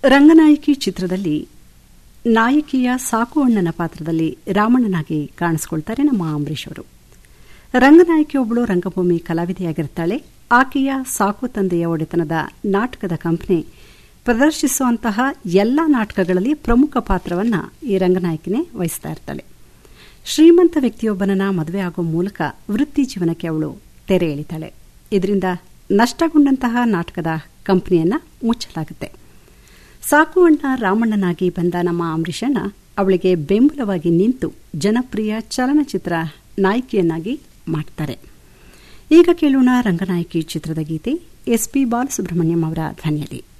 ರಂಗನಾಯಕಿ ಚಿತ್ರದಲ್ಲಿ ನಾಯಕಿಯ ಸಾಕು ಅಣ್ಣನ ಪಾತ್ರದಲ್ಲಿ ರಾಮಣ್ಣನಾಗಿ ಕಾಣಿಸಿಕೊಳ್ತಾರೆ ನಮ್ಮ ಅಂಬರೀಷ್ ಅವರು ರಂಗನಾಯಕಿಯೊಬ್ಬಳು ರಂಗಭೂಮಿ ಕಲಾವಿದೆಯಾಗಿರ್ತಾಳೆ ಆಕೆಯ ಸಾಕು ತಂದೆಯ ಒಡೆತನದ ನಾಟಕದ ಕಂಪನಿ ಪ್ರದರ್ಶಿಸುವಂತಹ ಎಲ್ಲ ನಾಟಕಗಳಲ್ಲಿ ಪ್ರಮುಖ ಪಾತ್ರವನ್ನು ಈ ರಂಗನಾಯಕಿನೇ ವಹಿಸ್ತಾ ಇರ್ತಾಳೆ ಶ್ರೀಮಂತ ವ್ಯಕ್ತಿಯೊಬ್ಬನನ್ನ ಮದುವೆ ಆಗುವ ಮೂಲಕ ವೃತ್ತಿ ಜೀವನಕ್ಕೆ ಅವಳು ತೆರೆ ಎಳಿತಾಳೆ ಇದರಿಂದ ನಷ್ಟಗೊಂಡಂತಹ ನಾಟಕದ ಕಂಪನಿಯನ್ನ ಮುಚ್ಚಲಾಗುತ್ತೆ ಸಾಕು ಅಣ್ಣ ರಾಮಣ್ಣನಾಗಿ ಬಂದ ನಮ್ಮ ಅಂಬರೀಷಣ್ಣ ಅವಳಿಗೆ ಬೆಂಬಲವಾಗಿ ನಿಂತು ಜನಪ್ರಿಯ ಚಲನಚಿತ್ರ ನಾಯಕಿಯನ್ನಾಗಿ ಮಾಡ್ತಾರೆ ಈಗ ಕೇಳೋಣ ರಂಗನಾಯಕಿ ಚಿತ್ರದ ಗೀತೆ ಎಸ್ ಪಿ ಬಾಲಸುಬ್ರಹ್ಮಣ್ಯಂ ಅವರ ಧ್ವನಿಯಲ್ಲಿ